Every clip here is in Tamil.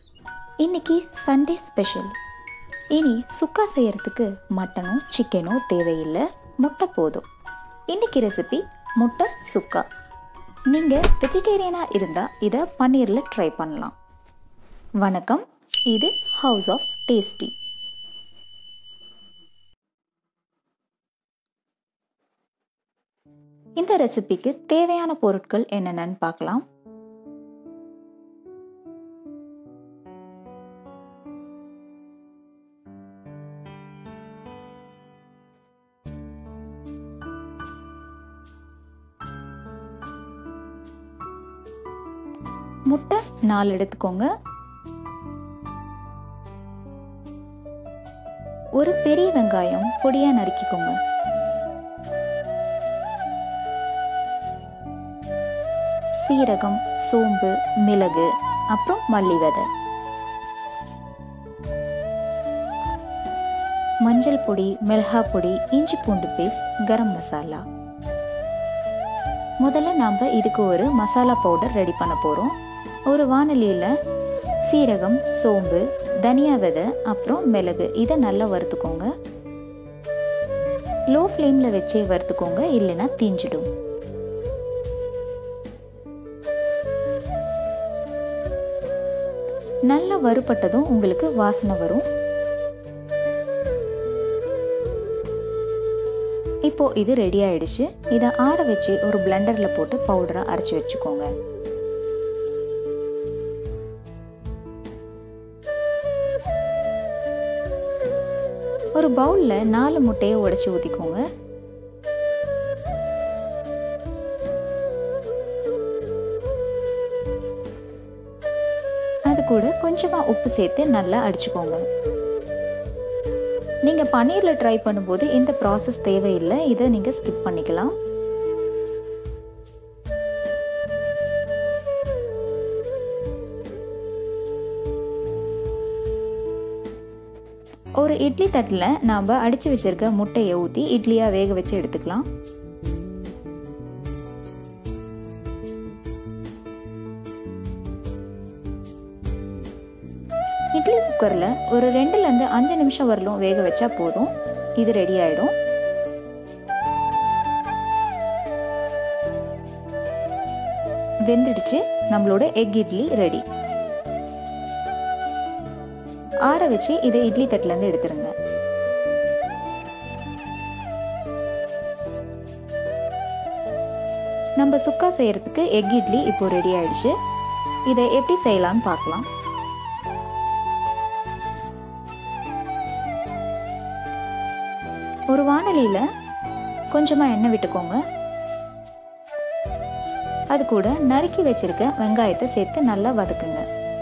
இன்னைக்கு சண்டே ஸ்பெஷல் இனி சுக்கா செய்யறதுக்கு மட்டனோ சிக்கனோ தேவையில்லை முட்டை போதும் இன்னைக்கு ரெசிபி முட்டை சுக்கா நீங்கள் வெஜிடேரியனாக இருந்தால் இதை பன்னீரில் ட்ரை பண்ணலாம் வணக்கம் இது ஹவுஸ் ஆஃப் டேஸ்டி இந்த ரெசிபிக்கு தேவையான பொருட்கள் என்னென்னு பார்க்கலாம் முட்டை நாலு எடுத்துக்கோங்க ஒரு பெரிய வெங்காயம் பொடியா நறுக்கிக்கோங்க சீரகம் சோம்பு மிளகு அப்புறம் மல்லி விதை மஞ்சள் பொடி மிளகா பொடி இஞ்சி பூண்டு பேஸ்ட் கரம் மசாலா முதல்ல நாம் இதுக்கு ஒரு மசாலா பவுடர் ரெடி பண்ண போகிறோம் ஒரு வானலியில் சீரகம் சோம்பு தனியா விதை அப்புறம் மிளகு இதை நல்லா வறுத்துக்கோங்க லோ ஃப்ளேமில் வச்சே வறுத்துக்கோங்க இல்லைன்னா தீஞ்சிடும் நல்லா வறுபட்டதும் உங்களுக்கு வாசனை வரும் இப்போ இது ரெடி ஆயிடுச்சு இதை ஆற வச்சு ஒரு பிளெண்டரில் போட்டு பவுடரை அரைச்சி வச்சுக்கோங்க ஒரு பவுலில் நாலு முட்டையை உடச்சி ஊற்றிக்கோங்க அது கூட கொஞ்சமாக உப்பு சேர்த்து நல்லா அடிச்சுக்கோங்க நீங்கள் பன்னீரில் ட்ரை பண்ணும்போது இந்த ப்ராசஸ் தேவையில்லை இதை நீங்கள் ஸ்கிப் பண்ணிக்கலாம் ஒரு இட்லி தட்டில் நாம் அடித்து வச்சிருக்க முட்டையை ஊற்றி இட்லியாக வேக வச்சு எடுத்துக்கலாம் இட்லி குக்கரில் ஒரு ரெண்டுலேருந்து அஞ்சு நிமிஷம் வரலும் வேக வச்சா போதும் இது ரெடி ஆகிடும் வெந்துடுச்சு நம்மளோட எக் இட்லி ரெடி ஆற வச்சு இதை இட்லி தட்டிலேருந்து எடுத்துருங்க நம்ம சுக்கா செய்யறதுக்கு எக் இட்லி இப்போ ரெடி ஆயிடுச்சு இதை எப்படி செய்யலாம்னு பார்க்கலாம் ஒரு வானலியில் கொஞ்சமாக எண்ணெய் விட்டுக்கோங்க அது கூட நறுக்கி வச்சிருக்க வெங்காயத்தை சேர்த்து நல்லா வதக்குங்க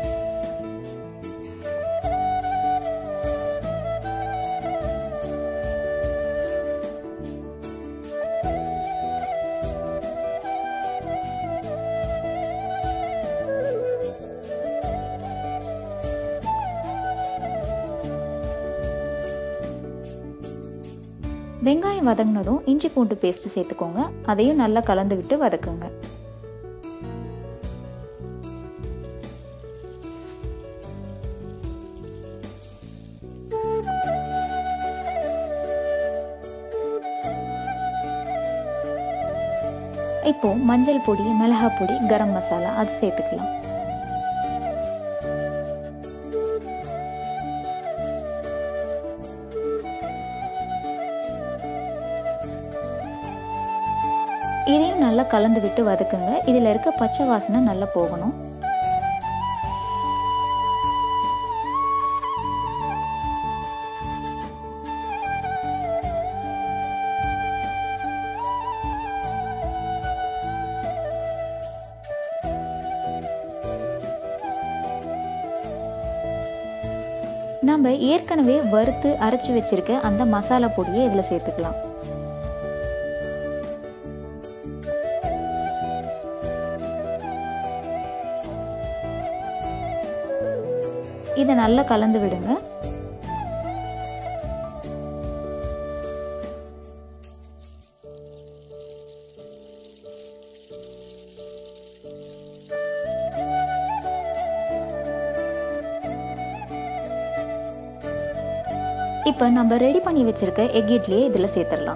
வெங்காயம் வதங்கினதும் இஞ்சி பூண்டு பேஸ்ட் சேர்த்துக்கோங்க அதையும் நல்லா கலந்து விட்டு வதக்குங்க இப்போ மஞ்சள் பொடி மிளகா பொடி கரம் மசாலா அது சேர்த்துக்கலாம் இதையும் நல்லா கலந்து விட்டு வதக்குங்க இதில் இருக்க பச்சை வாசனை நல்லா போகணும் நம்ம ஏற்கனவே வறுத்து அரைச்சி வச்சிருக்க அந்த மசாலா பொடியை இதில் சேர்த்துக்கலாம் இதை நல்லா கலந்து விடுங்க இப்போ நம்ம ரெடி பண்ணி வச்சிருக்க எக் இட்லியை இதில் சேர்த்துடலாம்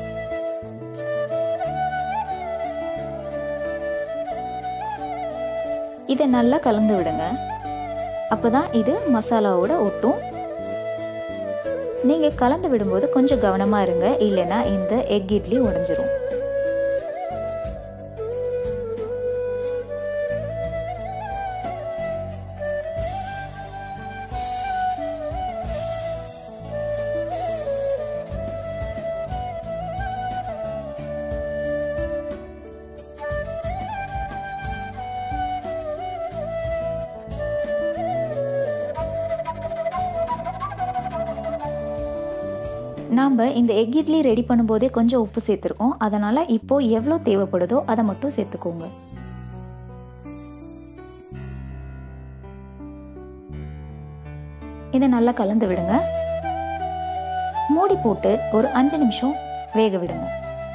இதை நல்லா கலந்து விடுங்க அப்போதான் இது மசாலாவோட ஒட்டும் நீங்கள் கலந்து விடும்போது கொஞ்சம் கவனமாக இருங்க இல்லைன்னா இந்த எக் இட்லி உடஞ்சிரும் நாம் இந்த எக் இட்லி ரெடி பண்ணும்போதே கொஞ்சம் உப்பு சேர்த்துருக்கோம் அதனால் இப்போ எவ்வளோ தேவைப்படுதோ அதை மட்டும் சேர்த்துக்கோங்க இதை நல்லா கலந்து விடுங்க மூடி போட்டு ஒரு அஞ்சு நிமிஷம் வேக விடுங்க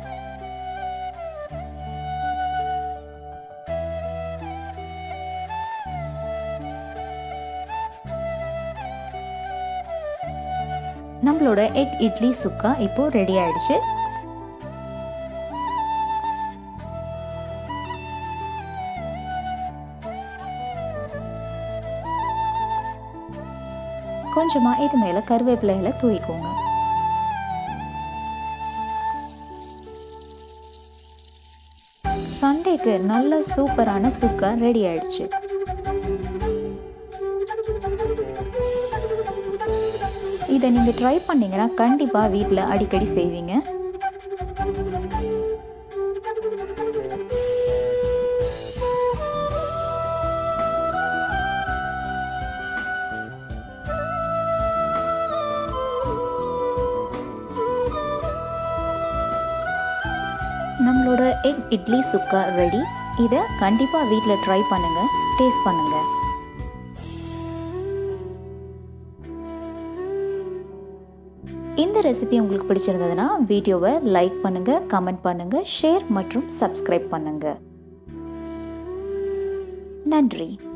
நம்மளோட எக் இட்லி சுக்கா இப்போ ரெடி ஆயிடுச்சு கொஞ்சமா இது மேல கருவேப்பிலையில தூவிக்கோங்க சண்டேக்கு நல்ல சூப்பரான சுக்கா ரெடி ஆயிடுச்சு இதை நீங்கள் ட்ரை பண்ணீங்கன்னா கண்டிப்பாக வீட்டில் அடிக்கடி செய்வீங்க நம்மளோட எக் இட்லி சுக்கா ரெடி இதை கண்டிப்பாக வீட்டில் ட்ரை பண்ணுங்கள் டேஸ்ட் பண்ணுங்கள் இந்த ரெசிபி உங்களுக்கு பிடிச்சிருந்ததுன்னா வீடியோவை லைக் பண்ணுங்கள் கமெண்ட் பண்ணுங்கள் ஷேர் மற்றும் சப்ஸ்கிரைப் பண்ணுங்கள் நன்றி